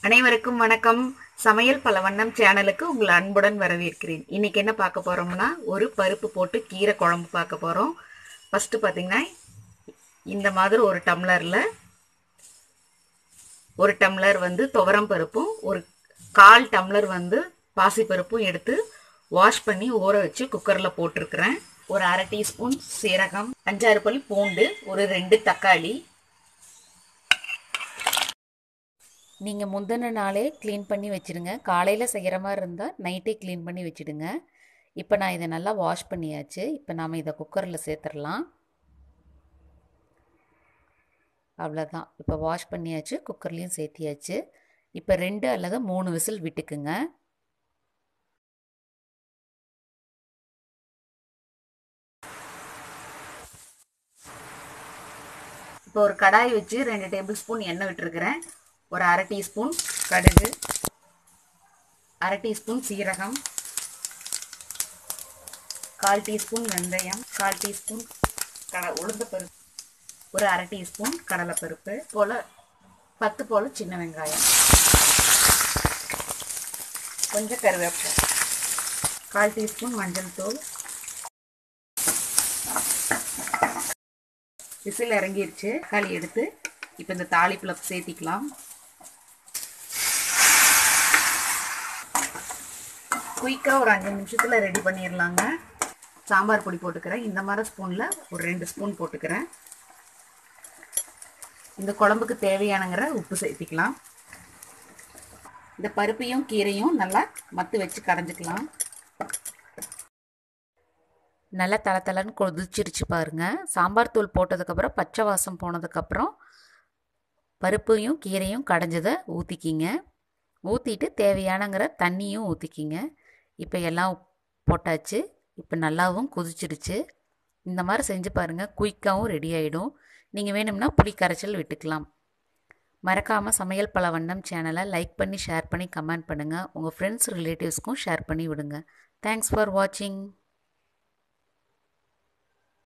அனைவருக்கும் வணக்கம் சமையல் பல வண்ணம் சேனலுக்கு உங்களை அன்புடன் வரவேற்கிறேன் இன்னைக்கு என்ன பார்க்க போறோம்னா ஒரு பருப்பு போட்டு கீரை குழம்பு பார்க்க போறோம் ஃபர்ஸ்ட் பார்த்தீங்கன்னா இந்த மாதிரி ஒரு டம்ளர்ல ஒரு டம்ளர் வந்து துவரம் பருப்பும் ஒரு கால் டம்ளர் வந்து பாசிப்பருப்பும் எடுத்து வாஷ் பண்ணி ஊற வச்சு குக்கரில் போட்டிருக்கிறேன் ஒரு அரை டீஸ்பூன் சீரகம் அஞ்சாறு பல் பூண்டு ஒரு ரெண்டு தக்காளி நீங்கள் முந்தின நாளே க்ளீன் பண்ணி வச்சுடுங்க காலையில் செய்கிற மாதிரி இருந்தால் நைட்டே க்ளீன் பண்ணி வச்சுடுங்க இப்போ நான் இதை நல்லா வாஷ் பண்ணியாச்சு இப்போ நாம் இதை குக்கரில் சேர்த்துடலாம் அவ்வளோதான் இப்போ வாஷ் பண்ணியாச்சு குக்கர்லேயும் சேர்த்தியாச்சு இப்போ ரெண்டு அல்லது மூணு விசில் விட்டுக்குங்க இப்போ ஒரு கடாய் வச்சு ரெண்டு டேபிள் ஸ்பூன் எண்ணெய் விட்டுருக்கிறேன் ஒரு அரை டீஸ்பூன் கடுகு அரை டீஸ்பூன் சீரகம் கால் டீஸ்பூன் வெந்தயம் கால் டீஸ்பூன் கட உளுந்தப்பருப்பு ஒரு அரை டீஸ்பூன் கடலைப்பருப்பு போல் பத்து போல் சின்ன வெங்காயம் கொஞ்சம் கருவேப்பிலை கால் டீஸ்பூன் மஞ்சள் தூள் விசில் இறங்கிருச்சு களி எடுத்து இப்போ இந்த தாளிப்பில் சேர்த்திக்கலாம் குயிக்காக ஒரு அஞ்சு நிமிஷத்தில் ரெடி பண்ணிடலாங்க சாம்பார் பொடி போட்டுக்கிறேன் இந்த மாதிரி ஸ்பூனில் ஒரு ரெண்டு ஸ்பூன் போட்டுக்கிறேன் இந்த குழம்புக்கு தேவையானங்கிற உப்பு சேர்த்திக்கலாம் இந்த பருப்பையும் கீரையும் நல்லா மத்து வச்சு கடைஞ்சிக்கலாம் நல்லா தள தளன்னு கொதிச்சிருச்சு பாருங்க சாம்பார் தூள் போட்டதுக்கப்புறம் பச்சை வாசம் போனதுக்கப்புறம் பருப்பையும் கீரையும் கடைஞ்சதை ஊற்றிக்கிங்க ஊற்றிட்டு தேவையானங்கிற தண்ணியும் ஊற்றிக்கிங்க இப்போ எல்லாம் போட்டாச்சு இப்போ நல்லாவும் கொதிச்சிருச்சு இந்த மாதிரி செஞ்சு பாருங்கள் குயிக்காகவும் ரெடி ஆகிடும் நீங்கள் வேணும்னா புளி கரைச்சல் விட்டுக்கலாம் மறக்காமல் சமையல் பல வண்ணம் சேனலை லைக் பண்ணி ஷேர் பண்ணி கமெண்ட் பண்ணுங்கள் உங்கள் ஃப்ரெண்ட்ஸ் ரிலேட்டிவ்ஸ்க்கும் ஷேர் பண்ணி விடுங்க தேங்க்ஸ் ஃபார் வாட்சிங்